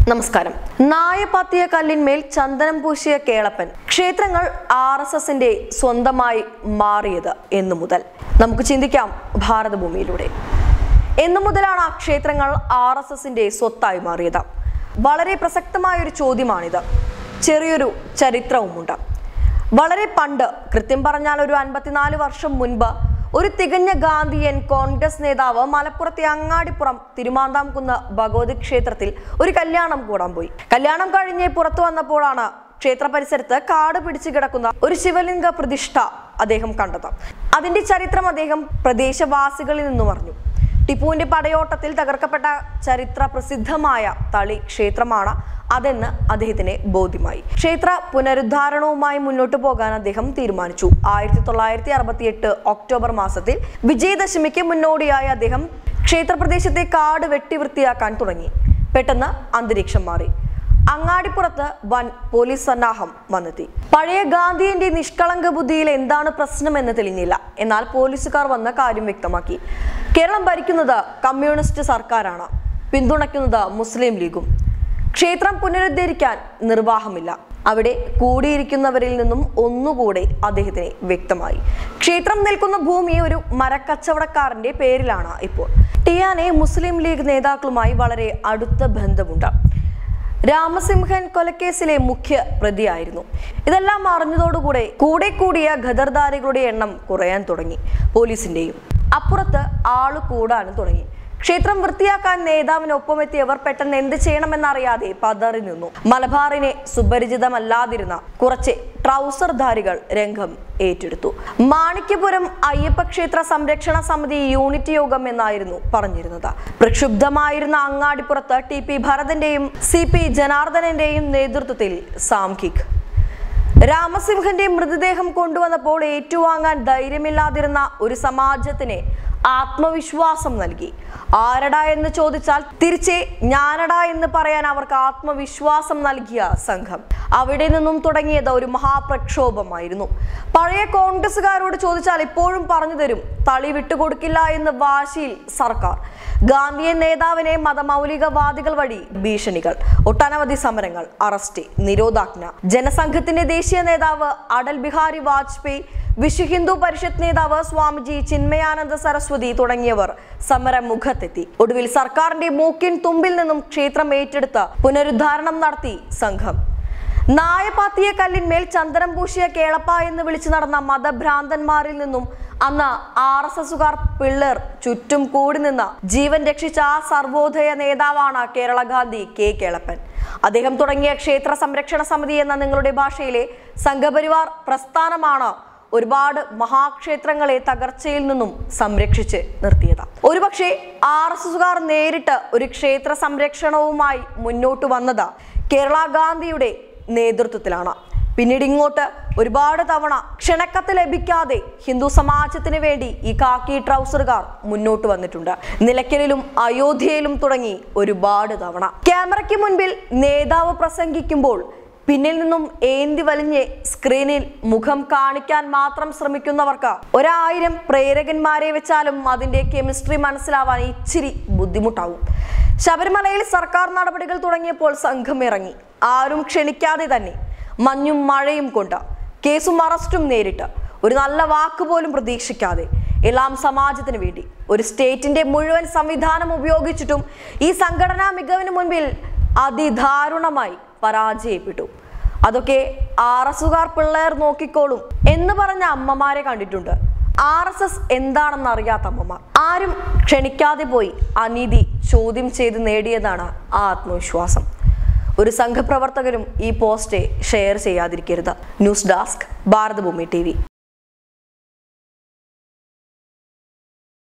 നമസ്കാരം നായപാത്തിയ കല്ലിന്മേൽ ചന്ദനം പൂശിയ കേളപ്പൻ ക്ഷേത്രങ്ങൾ ആർ എസ് എസിന്റെ സ്വന്തമായി മാറിയത് എന്നു മുതൽ നമുക്ക് ചിന്തിക്കാം ഭാരതഭൂമിയിലൂടെ എന്നു മുതലാണ് ആ ക്ഷേത്രങ്ങൾ ആർ എസ് എസിന്റെ സ്വത്തായി മാറിയത് വളരെ പ്രസക്തമായ ഒരു ചോദ്യമാണിത് ചെറിയൊരു ചരിത്രവുമുണ്ട് വളരെ പണ്ട് കൃത്യം പറഞ്ഞാൽ ഒരു അൻപത്തിനാല് വർഷം മുൻപ് ഒരു തികഞ്ഞ ഗാന്ധിയൻ കോൺഗ്രസ് നേതാവ് മലപ്പുറത്തെ അങ്ങാടിപ്പുറം തിരുമാന്താംകുന്ന് ഭഗവതി ക്ഷേത്രത്തിൽ ഒരു കല്യാണം കൂടാൻ പോയി കല്യാണം കഴിഞ്ഞ് പുറത്തു വന്നപ്പോഴാണ് ക്ഷേത്ര പരിസരത്ത് കാട് പിടിച്ചു കിടക്കുന്ന ഒരു ശിവലിംഗ പ്രതിഷ്ഠ അദ്ദേഹം കണ്ടത് അതിന്റെ ചരിത്രം അദ്ദേഹം പ്രദേശവാസികളിൽ നിന്നും അറിഞ്ഞു ടിപ്പുവിന്റെ പടയോട്ടത്തിൽ തകർക്കപ്പെട്ട ചരിത്ര പ്രസിദ്ധമായ തളി ക്ഷേത്രമാണ് അതെന്ന് അദ്ദേഹത്തിന് ബോധ്യമായി ക്ഷേത്ര പുനരുദ്ധാരണവുമായി മുന്നോട്ട് പോകാൻ അദ്ദേഹം തീരുമാനിച്ചു ആയിരത്തി തൊള്ളായിരത്തി അറുപത്തി എട്ട് ഒക്ടോബർ മാസത്തിൽ വിജയദശമിക്ക് മുന്നോടിയായി അദ്ദേഹം ക്ഷേത്രപ്രദേശത്തെ കാട് വെട്ടി വൃത്തിയാക്കാൻ തുടങ്ങി പെട്ടെന്ന് അന്തരീക്ഷം മാറി അങ്ങാടിപ്പുറത്ത് വൻ പോലീസ് സന്നാഹം വന്നെത്തി പഴയ ഗാന്ധിയന്റെ നിഷ്കളങ്ക ബുദ്ധിയിൽ എന്താണ് പ്രശ്നമെന്ന് തെളിഞ്ഞില്ല എന്നാൽ പോലീസുകാർ വന്ന കാര്യം വ്യക്തമാക്കി കേരളം ഭരിക്കുന്നത് കമ്മ്യൂണിസ്റ്റ് സർക്കാരാണ് പിന്തുണയ്ക്കുന്നത് മുസ്ലിം ലീഗും ക്ഷേത്രം പുനരുദ്ധരിക്കാൻ നിർവാഹമില്ല അവിടെ കൂടിയിരിക്കുന്നവരിൽ നിന്നും ഒന്നുകൂടെ അദ്ദേഹത്തിന് വ്യക്തമായി ക്ഷേത്രം നിൽക്കുന്ന ഭൂമി ഒരു മരക്കച്ചവടക്കാരന്റെ പേരിലാണ് ഇപ്പോൾ ടിയാനെ മുസ്ലിം ലീഗ് നേതാക്കളുമായി വളരെ അടുത്ത ബന്ധമുണ്ട് രാമസിംഹൻ കൊലക്കേസിലെ മുഖ്യ പ്രതിയായിരുന്നു ഇതെല്ലാം അറിഞ്ഞതോടുകൂടെ കൂടെ കൂടിയ ഖദർദാരികളുടെ എണ്ണം കുറയാൻ തുടങ്ങി പോലീസിന്റെയും അപ്പുറത്ത് ആള് കൂടാനും തുടങ്ങി ക്ഷേത്രം വൃത്തിയാക്കാൻ നേതാവിനൊപ്പമെത്തിയവർ പെട്ടെന്ന് എന്ത് ചെയ്യണമെന്നറിയാതെ പതറി നിന്നു മലബാറിനെ സുപരിചിതമല്ലാതിരുന്ന കുറച്ച് ട്രൗസർധാരികൾ രംഗം ഏറ്റെടുത്തു മാണിക്യപുരം അയ്യപ്പ ക്ഷേത്ര സംരക്ഷണ സമിതി യൂണിറ്റ് യോഗം എന്നായിരുന്നു പറഞ്ഞിരുന്നത് പ്രക്ഷുബ്ധമായിരുന്ന അങ്ങാടിപ്പുറത്ത് ടി പി ഭരതന്റെയും സി പി ജനാർദ്ദനന്റെയും നേതൃത്വത്തിൽ സാംഖിക് രാമസിംഹന്റെ മൃതദേഹം കൊണ്ടുവന്നപ്പോൾ ഏറ്റുവാങ്ങാൻ ധൈര്യമില്ലാതിരുന്ന ഒരു സമാജത്തിന് ആത്മവിശ്വാസം നൽകി ആരടാ എന്ന് ചോദിച്ചാൽ തിരിച്ചേ ഞാനടാ എന്ന് പറയാൻ അവർക്ക് ആത്മവിശ്വാസം നൽകിയ സംഘം അവിടെ നിന്നും തുടങ്ങിയത് ഒരു മഹാപ്രക്ഷോഭമായിരുന്നു പഴയ കോൺഗ്രസുകാരോട് ചോദിച്ചാൽ ഇപ്പോഴും പറഞ്ഞു തരും തളി വിട്ടുകൊടുക്കില്ല എന്ന് വാശിയിൽ സർക്കാർ ഗാന്ധിയൻ നേതാവിനെ മതമൗലികവാദികൾ വഴി ഭീഷണികൾ ഒട്ടനവധി സമരങ്ങൾ അറസ്റ്റ് നിരോധാജ്ഞ ജനസംഘത്തിന്റെ ദേശീയ നേതാവ് അടൽ ബിഹാരി വാജ്പേയി വിശ്വ ഹിന്ദു പരിഷത്ത് നേതാവ് സ്വാമിജി ചിന്മയാനന്ദ സരസ്വതി തുടങ്ങിയവർ സമര മുഖത്തെത്തി ഒടുവിൽ സർക്കാരിന്റെ മൂക്കിൻ തുമ്പിൽ നിന്നും ക്ഷേത്രം ഏറ്റെടുത്ത് പുനരുദ്ധാരണം നടത്തി സംഘം നായപാത്തിയ കല്ലിന്മേൽ ചന്ദനം പൂശിയ കേളപ്പ എന്ന് വിളിച്ചു നടന്ന മതഭ്രാന്തന്മാരിൽ നിന്നും അന്ന് ആർ എസ് എസുകാർ പിള്ളേർ ചുറ്റും കൂടി നിന്ന ജീവൻ രക്ഷിച്ച ആ സർവോദയ നേതാവാണ് കേരള ഗാന്ധി കെ കേളപ്പൻ അദ്ദേഹം തുടങ്ങിയ ക്ഷേത്ര സംരക്ഷണ സമിതി എന്ന നിങ്ങളുടെ ഭാഷയിലെ സംഘപരിവാർ പ്രസ്ഥാനമാണ് ഒരുപാട് മഹാക്ഷേത്രങ്ങളെ തകർച്ചയിൽ നിന്നും സംരക്ഷിച്ച് നിർത്തിയത് ഒരുപക്ഷെ ആർ എസ് എസുകാർ നേരിട്ട് ഒരു ക്ഷേത്ര സംരക്ഷണവുമായി മുന്നോട്ട് വന്നത് കേരള ഗാന്ധിയുടെ നേതൃത്വത്തിലാണ് പിന്നീട് ഇങ്ങോട്ട് ഒരുപാട് തവണ ക്ഷണക്കത്ത് ലഭിക്കാതെ ഹിന്ദു സമാജത്തിന് വേണ്ടി ഈ കാക്കി ട്രൗസറുകാർ മുന്നോട്ട് വന്നിട്ടുണ്ട് നിലയ്ക്കലിലും അയോധ്യയിലും തുടങ്ങി ഒരുപാട് തവണ ക്യാമറയ്ക്ക് മുൻപിൽ നേതാവ് പ്രസംഗിക്കുമ്പോൾ പിന്നിൽ നിന്നും ഏന്തി വലിഞ്ഞ് സ്ക്രീനിൽ മുഖം കാണിക്കാൻ മാത്രം ശ്രമിക്കുന്നവർക്ക് ഒരായിരം പ്രേരകന്മാരെ വെച്ചാലും അതിന്റെ കെമിസ്ട്രി മനസ്സിലാവാൻ ഇച്ചിരി ബുദ്ധിമുട്ടാവും ശബരിമലയിൽ സർക്കാർ നടപടികൾ തുടങ്ങിയപ്പോൾ സംഘം ഇറങ്ങി ആരും ക്ഷണിക്കാതെ തന്നെ മഞ്ഞും മഴയും കൊണ്ട് കേസും അറസ്റ്റും നേരിട്ട് ഒരു നല്ല വാക്ക് പോലും പ്രതീക്ഷിക്കാതെ എല്ലാം സമാജത്തിന് വേണ്ടി ഒരു സ്റ്റേറ്റിന്റെ മുഴുവൻ സംവിധാനം ഉപയോഗിച്ചിട്ടും ഈ സംഘടനാ മികവിന് മുൻപിൽ അതിദാരുണമായി പരാജയപ്പെട്ടു അതൊക്കെ ആർ എസുകാർ പിള്ളേർ നോക്കിക്കോളും എന്ന് പറഞ്ഞ അമ്മമാരെ കണ്ടിട്ടുണ്ട് ആർ എസ് എസ് എന്താണെന്ന് അറിയാത്ത അമ്മമാർ ആരും ക്ഷണിക്കാതെ പോയി അനീതി ചോദ്യം ചെയ്ത് നേടിയതാണ് ആ ആത്മവിശ്വാസം ഒരു സംഘപ്രവർത്തകരും ഈ പോസ്റ്റ് ഷെയർ ചെയ്യാതിരിക്കരുത് ന്യൂസ് ഡെസ്ക് ഭാരതഭൂമി ടി